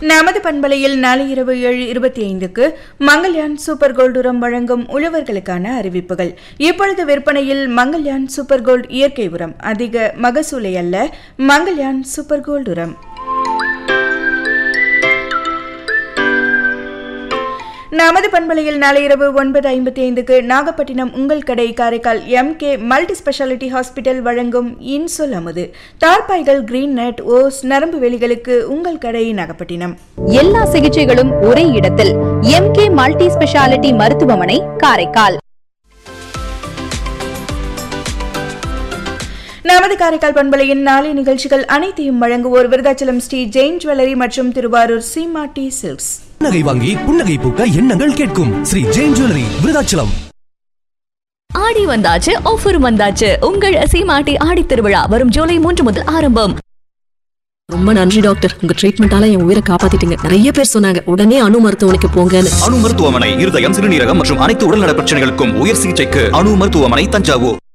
நமது பண்பலையில் நாளை இரவு ஏழு இருபத்தி ஐந்துக்கு மங்கள்யான் சூப்பர் கோல்டு உரம் வழங்கும் உழவர்களுக்கான அறிவிப்புகள் இப்பொழுது விற்பனையில் மங்கள்யான் சூப்பர் கோல்டு இயற்கை உரம் அதிக மகசூலை அல்ல மங்கள்யான் சூப்பர் கோல்டு உரம் நமது பண்பலையில் நாளை இரவு ஒன்பது ஐம்பத்தி ஐந்துக்கு நாகப்பட்டினம் உங்கள் கடை Karaikal M K multi speciality hospital வழங்கும் இன்சொல் அமுது தார்பாய்கள் கிரீன் நெட் ஓஸ் நரம்பு வெளிகளுக்கு உங்கள் கடை நாகப்பட்டினம் எல்லா சிகிச்சைகளும் ஒரே இடத்தில் எம்கே மல்டி ஸ்பெஷாலிட்டி மருத்துவமனை காரைக்கால் நமது காரைக்கால் பண்பலையின் நாளை நிகழ்ச்சிகள் அனைத்தையும் வழங்குவோர் விருதாச்சலம் ஸ்ரீ ஜெயின் ஜுவல்லரி மற்றும் திருவாரூர் சீமா டி சில்க்ஸ் புன்னகை வாங்கி புன்னகை பூக்க எண்ணங்கள் கேட்கும் ஸ்ரீ ஜெயின் ஜுவல்லரி விருதாச்சலம் ஆடி வந்தாச்சு ஆஃபர் வந்தாச்சு உங்கள் சீமாட்டி ஆடி திருவிழா வரும் ஜூலை மூன்று முதல் ஆரம்பம் ரொம்ப நன்றி டாக்டர் உங்க ட்ரீட்மெண்டால என் உயிரை காப்பாத்திட்டீங்க நிறைய பேர் சொன்னாங்க உடனே அணு மருத்துவமனைக்கு போங்கன்னு அணு மருத்துவமனை இருதயம் சிறுநீரகம் மற்றும் அனைத்து உடல்நல பிரச்சனைகளுக்கும் உயர் சிகிச்சைக்கு அணு மருத்துவமனை தஞ்சாவூர்